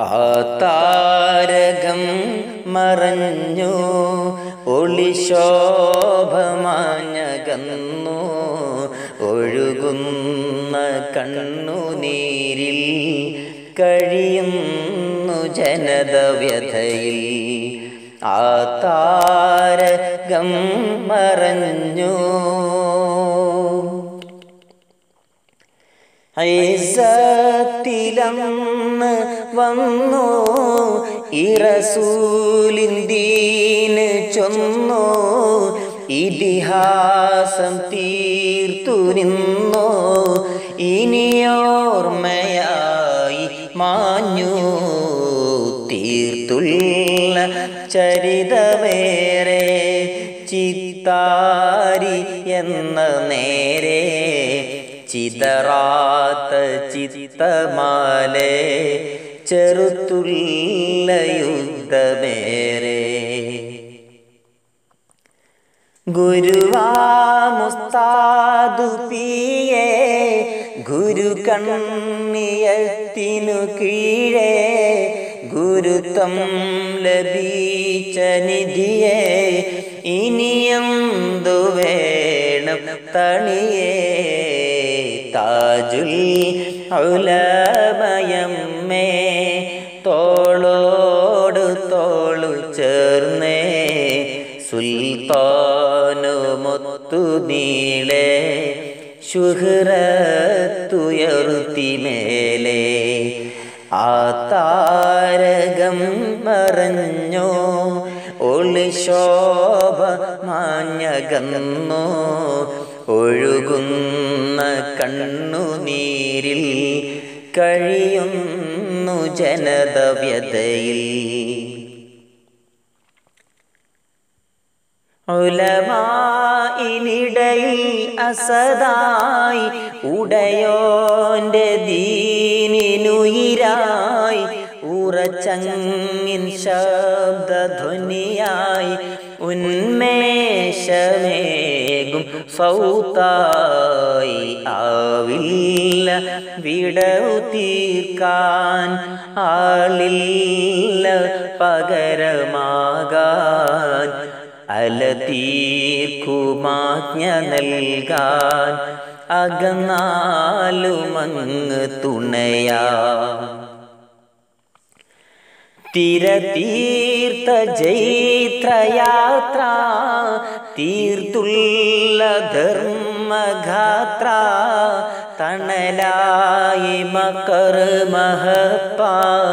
ആ താരകം മറഞ്ഞു ഒളിശോഭമാഞ്ഞകന്നു ഒഴുകുന്ന കണ്ണുനീരിൽ കഴിയുന്നു ജനത വ്യഥയിൽ ആ താരകം മറഞ്ഞു ഐസത്തിലന്ന് വന്നു ഇറസൂലിൻ ദീന് ചൊന്നു ഇതിഹാസം തീർത്തു നിന്നു ഇനിയോർമ്മയായി മാഞ്ഞു തീർത്തുള്ള ചരിതമേറെ ചിത്താരി എന്ന നേരെ ചിതറാത്ത ചിത്തമാലെ ചെറുത്തുള്ള യുദ്ധമേറെ ഗുരുവാമുസ്താദു പിയേ ഗുരു കണ്ണിയത്തിനു കീഴേ ഗുരുത്വം ലഭിച്ച നിധിയെ ഇനിയെന്തു വേണം തണിയേ താജുൽ ഉലമയമ്മേ തോളോട് തോളു ചേർന്നേ സുൽത്താനുമൊത്തു നീളെ ശുഹ്രത്തുയർത്തി മേലെ ആ താരകം മറഞ്ഞോ ഒളിശോഭ മാഞ്ഞകന്നോ ഒഴുകുന്ന കണ്ണുനീരിൽ കഴിയുന്നു ജനത വ്യതയിൽ ഉലമായിനിടയിൽ അസദായി ഉടയോന്റെ ദീനിനുയിരായി ഉറച്ചങ്ങിൻ ശബ്ദധ്വനിയായി ഉന്മേഷമേകും സൗത്തായി ആവില്ല വിടവു തീർക്കാൻ ആളില്ല പകരമാകാൻ അലതീർക്കുമാജ്ഞ നൽകാൻ അകന്നാലുമങ്ങ് തുണയാ തിരതീർത്ത ജൈത്രയാത്ര തീർത്തുള്ള ധർമ്മഗാത്ര തണലായി മകർ മഹപ്പ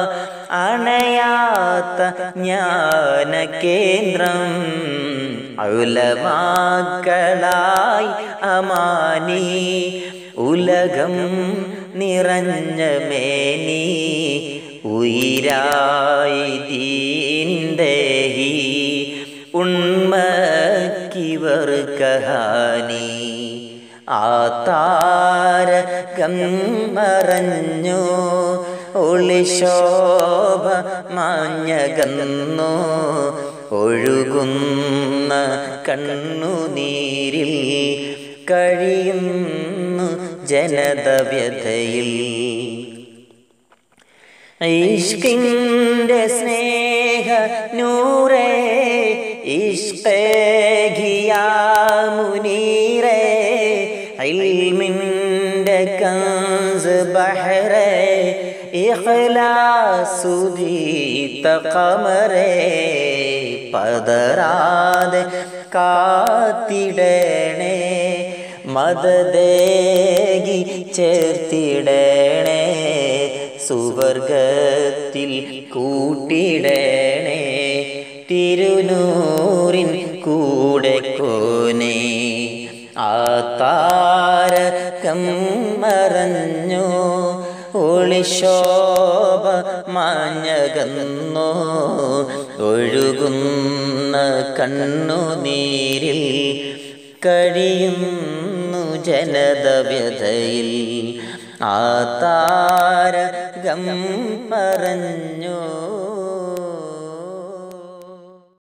അണയാത്ത ജ്ഞാന കേന്ദ്രം ഉലമാക്കളായി അമാനി ഉലകം നിറഞ്ഞ മേനി ഉയിരായി ദീൻദേഹി ഉണ്മക്കിവർ കഹാനി ആ താരകം മറഞ്ഞു ഒളിശോഭ മാഞ്ഞകന്നു ഒഴുകുന്ന കണ്ണുനീരിൽ കഴിയുന്നു ജനത വ്യഥയിൽ ഇഷ്കിൻ്റെ സ്നേഹ നൂറേ ഇഷ്കേഘിയാ മുനീറേ ഇൽമിൻ്റെ കൻസ് ബഹറേ ഇഖ്ലാസുദീത്ത ഖമറേ പതറാതെ കാത്തിടണേ മദദേകി ചേർത്തിടണേ സുവർഗത്തിൽ കൂട്ടിടണേ തിരുനൂറിൻ കൂടെ കോനെ ആ താരകം മറഞ്ഞു ഒളിശോഭ മാഞ്ഞകന്നോ ഒഴുകുന്ന കണ്ണുനീരിൽ കഴിയുന്നു ജനത വ്യഥയിൽ ആ താരകം മറഞ്ഞു